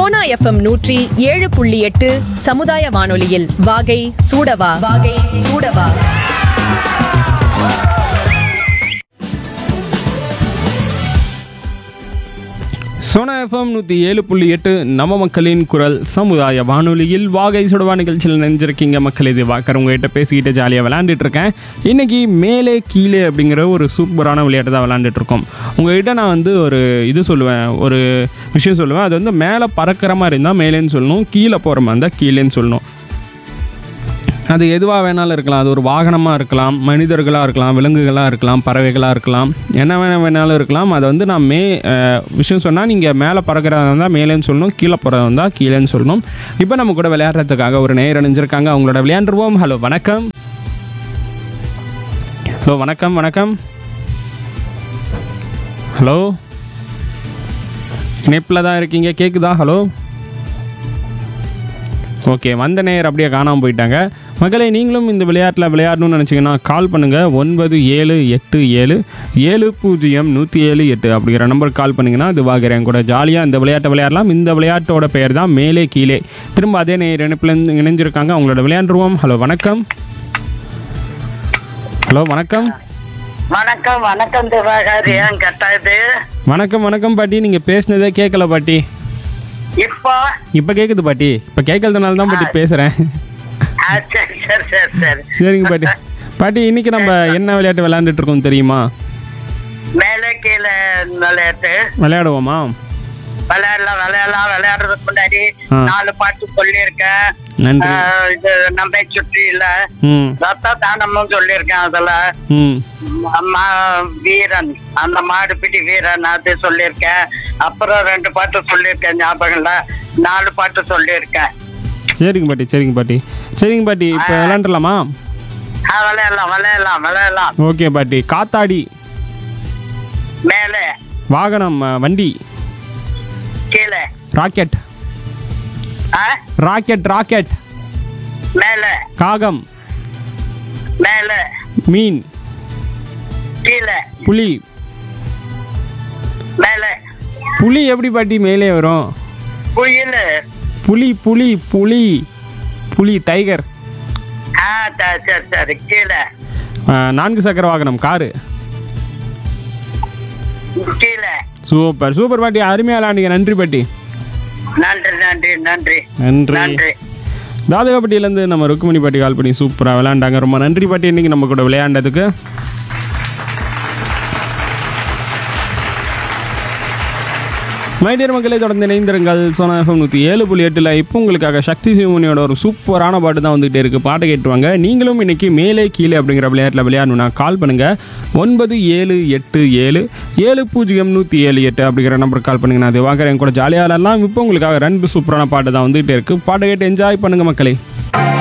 Sona FM நூற்றி ஏழு புள்ளி எட்டு சமுதாய வானொலியில் வாகை சூடவா வாகை சூடவா சோனா எஃப்எம் நூற்றி ஏழு புள்ளி எட்டு நம்ம மக்களின் குரல் சமுதாய வானொலியில் வாகை சுடவா நிகழ்ச்சியில் நினைஞ்சிருக்கீங்க மக்கள் இது வாக்கர் உங்ககிட்ட பேசிக்கிட்டு ஜாலியாக விளையாண்டுட்டு இருக்கேன் இன்னைக்கு மேலே கீழே அப்படிங்கிற ஒரு சூப்பரான விளையாட்டு தான் விளையாண்டுட்டு இருக்கோம் உங்ககிட்ட நான் வந்து ஒரு இது சொல்லுவேன் ஒரு விஷயம் சொல்லுவேன் அது வந்து மேலே பறக்கிற மாதிரி இருந்தால் மேலேன்னு சொல்லணும் கீழே போகிற மாதிரி இருந்தால் கீழேன்னு சொல்லணும் அது எதுவாக வேணாலும் இருக்கலாம் அது ஒரு வாகனமாக இருக்கலாம் மனிதர்களாக இருக்கலாம் விலங்குகளாக இருக்கலாம் பறவைகளாக இருக்கலாம் என்ன வேணா வேணாலும் இருக்கலாம் அதை வந்து நான் மே அஹ், விஷயம் சொன்னால் நீங்கள் மேலே பறக்கிறதா இருந்தால் மேலேன்னு சொல்லணும் கீழே போகிறதா இருந்தால் கீழேன்னு சொல்லணும் இப்போ நம்ம கூட விளையாடுறதுக்காக ஒரு நேர் அணிஞ்சிருக்காங்க அவங்களோட விளையாண்டுருவோம் ஹலோ வணக்கம் ஹலோ வணக்கம் வணக்கம் ஹலோ இணைப்பில் தான் இருக்கீங்க கேட்குதா ஹலோ ஓகே வந்த நேர் அப்படியே காணாமல் போயிட்டாங்க மகளே நீங்களும் இந்த விளையாட்டில் விளையாடணும்னு நினச்சிங்கன்னா கால் பண்ணுங்கள் ஒன்பது ஏழு எட்டு ஏழு ஏழு பூஜ்ஜியம் நூற்றி ஏழு எட்டு அப்படிங்கிற நம்பருக்கு கால் பண்ணிங்கன்னா இது வாங்குறேன் கூட ஜாலியாக இந்த விளையாட்டை விளையாடலாம் இந்த விளையாட்டோட பெயர் தான் மேலே கீழே திரும்ப அதே நேர் இணைப்பில் இருந்து இணைஞ்சிருக்காங்க அவங்களோட விளையாண்டுருவோம் ஹலோ வணக்கம் ஹலோ வணக்கம் வணக்கம் வணக்கம் திவாகர் ஏன் கட்டாது வணக்கம் வணக்கம் பாட்டி நீங்கள் பேசுனதே கேட்கல பாட்டி இப்போ இப்போ கேட்குது பாட்டி இப்போ கேட்கறதுனால தான் பாட்டி பேசுகிறேன் ஆ, சரி சரி சரி சரி சரிங்க பாட்டி பாட்டி இன்னைக்கு நம்ம என்ன விளையாட்டு விளையாண்டுட்டு இருக்கோம் தெரியுமா மேலே கீழே விளையாட்டு விளையாடுவோமா விளையாடலாம் விளையாடலாம் விளையாடுறதுக்கு முன்னாடி ஆ. நாலு பாட்டு சொல்லியிருக்கேன் நன்றி ஆ, இது நம்ம சுற்றி இல்ல ம் ரத்த தானமும் சொல்லியிருக்கேன் அதுல ம் அம்மா வீரன் அந்த மாடுபிடி வீரன் அது சொல்லியிருக்கேன் அப்புறம் ரெண்டு பாட்டு சொல்லியிருக்கேன் ஞாபகம் இல்ல நாலு பாட்டு சொல்லியிருக்கேன் சரிங்க பாட்டி சரிங்க பாட்டி சரிங்க பாட்டி இப்போ விளையாண்டுலாமா ஆ, விளையாடலாம் விளையாடலாம் விளையாடலாம் ஓகே பாட்டி காத்தாடி மேலே வாகனம் அஹ், வண்டி கீழே ராக்கெட் ஆ ராக்கெட் ராக்கெட் மேலே காகம் மேலே மீன் கீழே புலி மேலே புலி எப்படி பாட்டி மேலே வரும் குயில் புலி புலி புலி புலி டைகர் ஆ த- சரி சரி கீழே அஹ், நான்கு சக்கர வாகனம் காரு கீழே சூப்பர் சூப்பர் பாட்டி அருமையாக விளையாண்டீங்க நன்றி பாட்டி நன்றி நன்றி நன்றி நன்றி நன்றி தாதகப்பட்டியிலேருந்து நம்ம ருக்குமணி பாட்டி கால் பண்ணி சூப்பராக விளையாண்டாங்க ரொம்ப நன்றி பாட்டி இன்னைக்கு நம்ம கூட விளையாண்டதுக்கு மைடியர் மக்களை தொடர்ந்து இணைந்திருங்கள் சோனா எஃப்எம் நூற்றி ஏழு புள்ளி எட்டில் இப்போ உங்களுக்காக சக்தி சிவமுனியோட ஒரு சூப்பரான பாட்டு தான் வந்துகிட்டே இருக்குது பாட்டை கேட்டுவாங்க நீங்களும் இன்னைக்கு மேலே கீழே அப்படிங்கிற விளையாட்டில் விளையாடணும்னா கால் பண்ணுங்கள் ஒன்பது ஏழு எட்டு ஏழு ஏழு பூஜ்ஜியம் நூற்றி ஏழு எட்டு அப்படிங்கிற நம்பருக்கு கால் பண்ணுங்க நான் அது வாங்குறேன் கூட ஜாலியாக விளையாடலாம் இப்போ உங்களுக்காக ரெண்டு சூப்பரான பாட்டு தான் வந்துகிட்டே இருக்குது பாட்டை கேட்டு என்ஜாய் பண்ணுங்கள் மக்களே